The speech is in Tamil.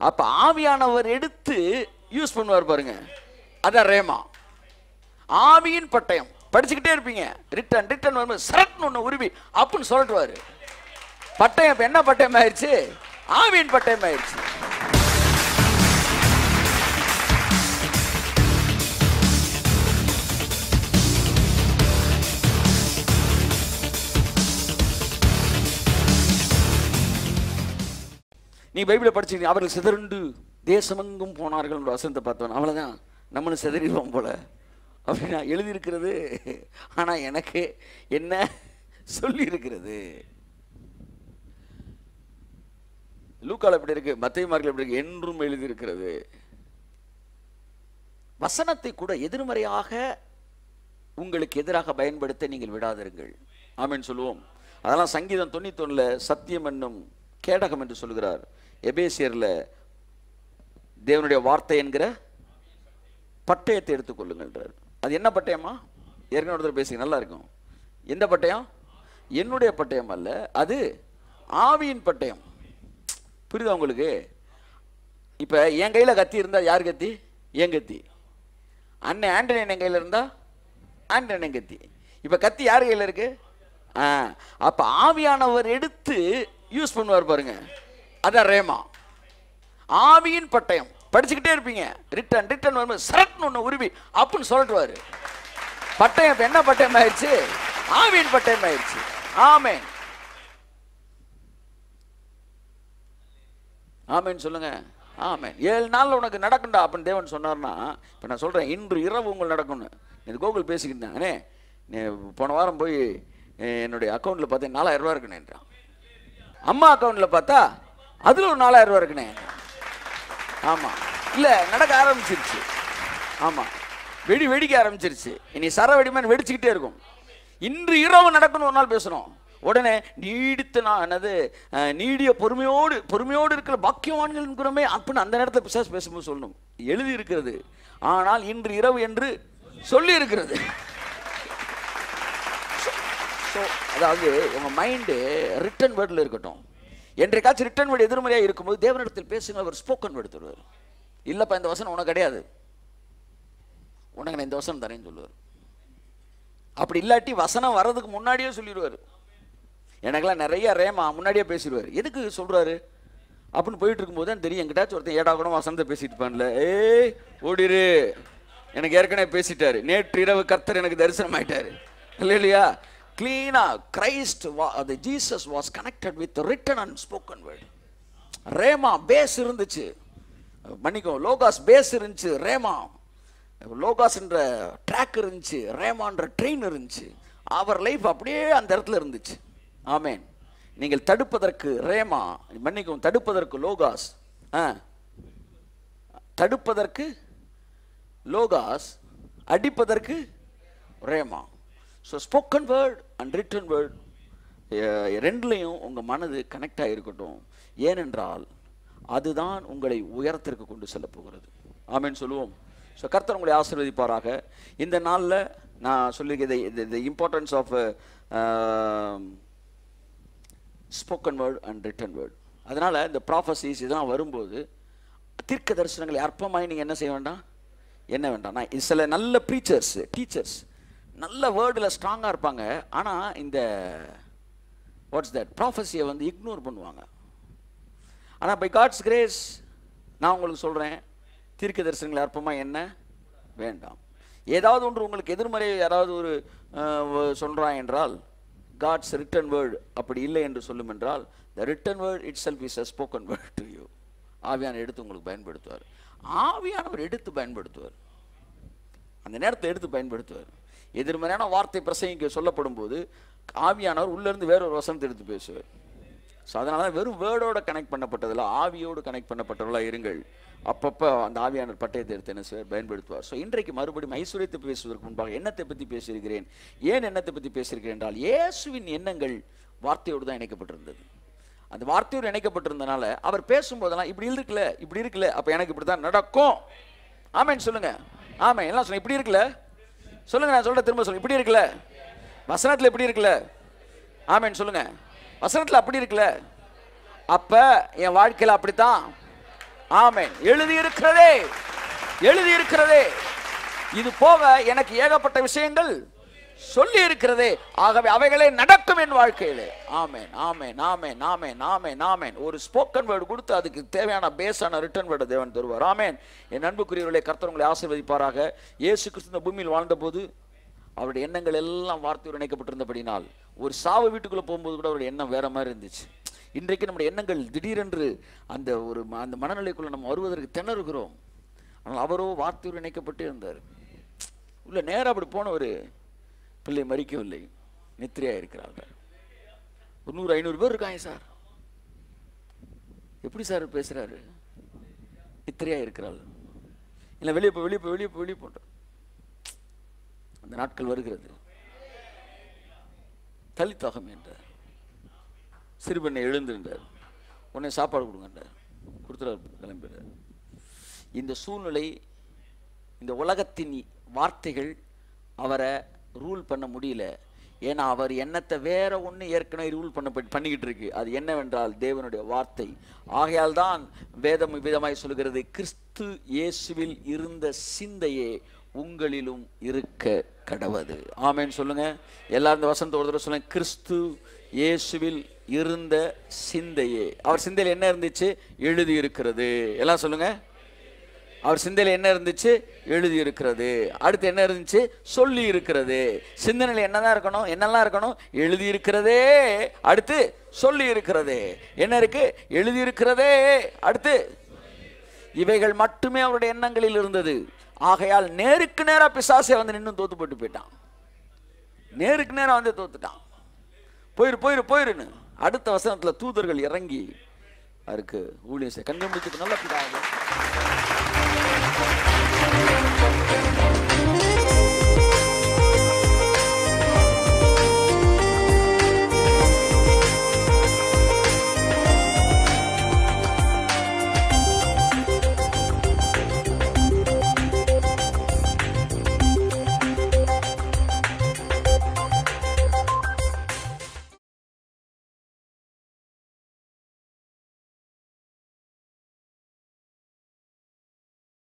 அப்ப ஆவியானவர் எடுத்து யூஸ் பண்ணுவார் பாருங்க அதான் ரேமா ஆவியின் பட்டயம் படிச்சுக்கிட்டே இருப்பீங்க ரிட்டன் ரிட்டன் வரும்போது சரட்னு ஒன்று உருவி அப்படின்னு சொல்லிட்டுவாரு பட்டயம் இப்ப என்ன பட்டயம் ஆயிடுச்சு ஆவியின் பட்டயம் ஆயிடுச்சு நீ பைபிளை படிச்சீங்க அவர்கள் சிதறுண்டு தேசமெங்கும் போனார்கள் என்ற வசனத்தை பார்த்தோம் அவ்வளோதான் நம்மளும் சிதறிடுவோம் போல அப்படின்னா எழுதியிருக்கிறது ஆனால் எனக்கு என்ன சொல்லி இருக்கிறது லூக்கால எப்படி இருக்கு மத்திய மார்க்கில் எப்படி இருக்கு என்றும் எழுதியிருக்கிறது வசனத்தை கூட எதிர்மறையாக உங்களுக்கு எதிராக பயன்படுத்த நீங்கள் விடாதிருங்கள் ஆமென் சொல்லுவோம் அதெல்லாம் சங்கீதம் தொண்ணூத்தொன்னுல சத்தியம் என்னும் கேடகம் என்று சொல்கிறார் எபேசியர்ல தேவனுடைய வார்த்தை என்கிற பட்டயத்தை எடுத்துக்கொள்ளுங்கள்ன்றார் அது என்ன பட்டயமா ஏற்கனவே ஒருத்தர் பேசுங்க நல்லா இருக்கும் எந்த பட்டயம் என்னுடைய பட்டயம் அல்ல அது ஆவியின் பட்டயம் புரியுதா உங்களுக்கு இப்போ என் கையில் கத்தி இருந்தா யார் கத்தி என் கத்தி அண்ணன் ஆண்டனி என் கையில் இருந்தா ஆண்டனி கத்தி இப்போ கத்தி யார் கையில் இருக்கு ஆ அப்போ ஆவியானவர் எடுத்து யூஸ் பண்ணுவார் பாருங்க அதான் ரேமா ஆவியின் பட்டயம் படிச்சுக்கிட்டே இருப்பீங்க ரிட்டன் ரிட்டன் வரும்போது சரட்னு ஒன்று உருவி அப்படின்னு சொல்லிட்டுவாரு பட்டயம் இப்ப என்ன பட்டயம் ஆயிடுச்சு ஆவியின் பட்டயம் ஆயிடுச்சு ஆமென் ஆமென் சொல்லுங்க ஆமென் ஏழு நாள்ல உனக்கு நடக்கும்டா அப்படின்னு தேவன் சொன்னார்னா இப்போ நான் சொல்றேன் இன்று இரவு உங்களுக்கு நடக்கும்னு இது கோகுல் பேசிக்கிட்டு அண்ணே நீ போன வாரம் போய் அஹ், என்னுடைய அக்கௌண்ட்ல பார்த்தேன் நாலாயிரம் ரூபா இருக்குனேன்றான் அம்மா அக்கௌண்ட்ல பார்த்தா அதுல ஒரு நாலாயிரம் ரூபா இருக்குனே ஆமா இல்ல நடக்க ஆரம்பிச்சிருச்சு ஆமா வெடி வெடிக்க ஆரம்பிச்சிருச்சு இனி சர வெடிமன் வெடிச்சுக்கிட்டே இருக்கும் இன்று இரவு நடக்கணும் ஒரு நாள் பேசணும் உடனே நீடித்த நான் என்னது அஹ், நீடிய பொறுமையோடு பொறுமையோடு இருக்கிற பாக்கியவான்கள் குறமே அப்படின்னு அந்த நேரத்தில் பிசாஸ் பேசும்போது சொல்லணும் எழுதி இருக்கிறது ஆனால் இன்று இரவு என்று சொல்லி இருக்கிறது ஸோ அதாவது உங்கள் மைண்டு ரிட்டன் வேர்டில் இருக்கட்டும் என்றைக்காச்சும் ரிட்டன் வேர்டு எதிர்மறையாக இருக்கும்போது தேவனிடத்தில் பேசுங்க அவர் ஸ்போக்கன் வேர்டு தருவார் இல்லைப்பா இந்த வசனம் உனக்கு கிடையாது உனக்கு நான் இந்த வசனம் தரேன்னு சொல்லுவார் அப்படி இல்லாட்டி வசனம் வர்றதுக்கு முன்னாடியே சொல்லிடுவார் எனக்கெல்லாம் நிறைய ரேமா முன்னாடியே பேசிடுவார் எதுக்கு சொல்றாரு அப்படின்னு போயிட்டு இருக்கும்போது தான் தெரியும் எங்கிட்டாச்சும் ஒருத்தன் ஏடா கூட வசனத்தை பேசிட்டு இருப்பான்ல ஏய் ஓடிரு எனக்கு ஏற்கனவே பேசிட்டாரு நேற்று இரவு கர்த்தர் எனக்கு தரிசனம் ஆயிட்டாரு இல்லை இல்லையா கிளீனா கிரைஸ்ட் அது Jesus was connected with written and spoken word rhema base இருந்துச்சு மன்னிக்கோ லோகாஸ் பேஸ் இருந்துச்சு ரேமா லோகாஸ்ன்ற ட்ராக் இருந்துச்சு ரேமான்ற ட்ரெயின் இருந்துச்சு அவர் லைஃப் அப்படியே அந்த இடத்துல இருந்துச்சு ஆமேன் நீங்கள் தடுப்பதற்கு ரேமா மன்னிக்கவும் தடுப்பதற்கு லோகாஸ் ஆ தடுப்பதற்கு லோகாஸ் அடிப்பதற்கு rhema so spoken word and written word ரெண்டுலேயும் உங்கள் மனது கனெக்ட் ஆகிருக்கட்டும் ஏனென்றால் அதுதான் உங்களை உயரத்திற்கு கொண்டு செல்ல போகிறது ஆமென் சொல்லுவோம் ஸோ கர்த்தர் உங்களை ஆசீர்வதிப்பாராக இந்த நாளில் நான் சொல்லியிருக்க the importance of spoken word and written word அதனால் இந்த ப்ராஃபஸிஸ் இதெல்லாம் வரும்போது தீர்க்க தரிசனங்களை அற்பமாய் நீங்கள் என்ன செய்ய வேண்டாம் என்ன வேண்டாம் நான் இது சில நல்ல ப்ரீச்சர்ஸ் டீச்சர்ஸ் நல்ல வேர்டில் ஸ்ட்ராங்காக இருப்பாங்க ஆனால் இந்த வாட்ஸ் தட் ப்ராஃபஸியை வந்து இக்னோர் பண்ணுவாங்க ஆனால் பை காட்ஸ் கிரேஸ் நான் உங்களுக்கு சொல்கிறேன் தீர்க்க தரிசனங்கள் அற்பமாக என்ன வேண்டாம் ஏதாவது ஒன்று உங்களுக்கு எதிர்மறை யாராவது ஒரு சொல்கிறான் என்றால் காட்ஸ் ரிட்டன் வேர்டு அப்படி இல்லை என்று சொல்லும் என்றால் the written word itself is a spoken word to you ஆவியான எடுத்து உங்களுக்கு பயன்படுத்துவார் ஆவியானவர் எடுத்து பயன்படுத்துவார் அந்த நேரத்தை எடுத்து பயன்படுத்துவார் எதிர்மறையான வார்த்தை பிரசங்கிக்க சொல்லப்படும் போது ஆவியானவர் உள்ளேருந்து வேற ஒரு வசனத்தை எடுத்து பேசுவார் ஸோ அதனால தான் வெறும் வேர்டோட கனெக்ட் பண்ணப்பட்டதில்ல ஆவியோடு கனெக்ட் பண்ணப்பட்டவர்களாக இருங்கள் அப்பப்போ அந்த ஆவியானவர் பட்டயத்தை எடுத்து என்ன செய்வார் பயன்படுத்துவார் ஸோ இன்றைக்கு மறுபடியும் ஐஸ்வர்யத்தை பேசுவதற்கு முன்பாக எண்ணத்தை பற்றி பேசியிருக்கிறேன் ஏன் எண்ணத்தை பற்றி பேசியிருக்கிறேன் என்றால் இயேசுவின் எண்ணங்கள் வார்த்தையோடு தான் இணைக்கப்பட்டிருந்தது அந்த வார்த்தையோடு இணைக்கப்பட்டிருந்தனால அவர் பேசும்போதெல்லாம் இப்படி இருக்குல்ல இப்படி இருக்குல்ல அப்போ எனக்கு இப்படி தான் நடக்கும் ஆமேன்னு சொல்லுங்க ஆமே எல்லாம் சொல்லுங்க இப்படி இருக்குல்ல சொல்லுங்க நான் சொல்ற திரும்ப சொல்லுங்க இப்படி இருக்குல்ல வசனத்தில் இப்படி இருக்குல்ல ஆமேன்னு சொல்லுங்க வசனத்தில் அப்படி இருக்குல்ல அப்ப என் வாழ்க்கையில் அப்படித்தான் ஆமென் எழுதி இருக்கிறதே எழுதி இருக்கிறதே இது போக எனக்கு ஏகப்பட்ட விஷயங்கள் சொல்லி இருக்கிறதே ஆகவே அவைகளே நடக்கும் என் வாழ்க்கையிலே ஆமென் ஆமென் ஆமென் ஆமென் ஆமென் ஆமென் ஒரு ஸ்போக்கன் வேர்டு கொடுத்து அதுக்கு தேவையான பேஸான ரிட்டர்ன் வேர்டு தேவன் தருவார் ஆமென் என் அன்புக்குரியவர்களை கர்த்தர் உங்களை ஆசீர்வதிப்பாராக இயேசு கிறிஸ்து இந்த பூமியில் வாழ்ந்தபோது அவருடைய எண்ணங்கள் எல்லாம் வார்த்தையோடு இணைக்கப்பட்டிருந்தபடினால் ஒரு சாவு வீட்டுக்குள்ள போகும்போது கூட அவருடைய எண்ணம் வேற மாதிரி இருந்துச்சு இன்றைக்கு நம்முடைய எண்ணங்கள் திடீரென்று அந்த ஒரு ம- அந்த மனநிலைக்குள்ள நம்ம வருவதற்கு திணறுகிறோம் ஆனால் அவரோ வார்த்தையோடு இணைக்கப்பட்டு இருந்தார் உள்ள நேரா அப்படி போனவர் பிள்ளை மறிக்கவில்லை நித்திரையா இருக்கிறார்கள் ஒரு நூறு ஐநூறு பேர் இருக்காங்க சார் எப்படி சார் பேசுறாரு நித்திரையா இருக்கிறாள் இல்லை வெளியே போ வெளியே போ வெளியே போ வெளியே போன்ற அந்த நாட்கள் வருகிறது தலித்தாகம் என்றார் சிறுபெண்ணை எழுந்துன்றார் உடனே சாப்பாடு கொடுங்கன்றார் கொடுத்துறாரு கிளம்பிடுறார் இந்த சூழ்நிலை இந்த உலகத்தின் வார்த்தைகள் அவரை ரூல் பண்ண முடியல ஏன்னா அவர் எண்ணத்தை வேற ஒன்று ஏற்கனவே ரூல் பண்ண பண்ணிக்கிட்டு இருக்கு அது என்னவென்றால் தேவனுடைய வார்த்தை ஆகையால் தான் வேதம் விதமாய் சொல்கிறது கிறிஸ்து இயேசுவில் இருந்த சிந்தையே உங்களிலும் இருக்க கடவது ஆமென் சொல்லுங்க எல்லாரும் இந்த வசந்த ஒரு தடவை சொல்லுங்க கிறிஸ்து இயேசுவில் இருந்த சிந்தையே அவர் சிந்தையில் என்ன இருந்துச்சு எழுதி இருக்கிறது எல்லாம் சொல்லுங்க அவர் சிந்தையில் என்ன இருந்துச்சு எழுதி இருக்கிறது அடுத்து என்ன இருந்துச்சு சொல்லி இருக்கிறது சிந்தனையில் என்னதான் இருக்கணும் என்னெல்லாம் இருக்கணும் எழுதி இருக்கிறதே அடுத்து சொல்லி இருக்கிறதே என்ன இருக்கு எழுதி இருக்கிறதே அடுத்து இவைகள் மட்டுமே அவருடைய எண்ணங்களில் இருந்தது ஆகையால் நேருக்கு நேரா பிசாசே வந்து நின்று தோத்து போட்டு போயிட்டான் நேருக்கு நேரா வந்து தோத்துட்டான் போயிரு போயிரு போயிருன்னு அடுத்த வசனத்துல தூதர்கள் இறங்கி அவருக்கு ஊழியம் செய்ய கண்டுபிடிச்சது நல்ல பிதாவே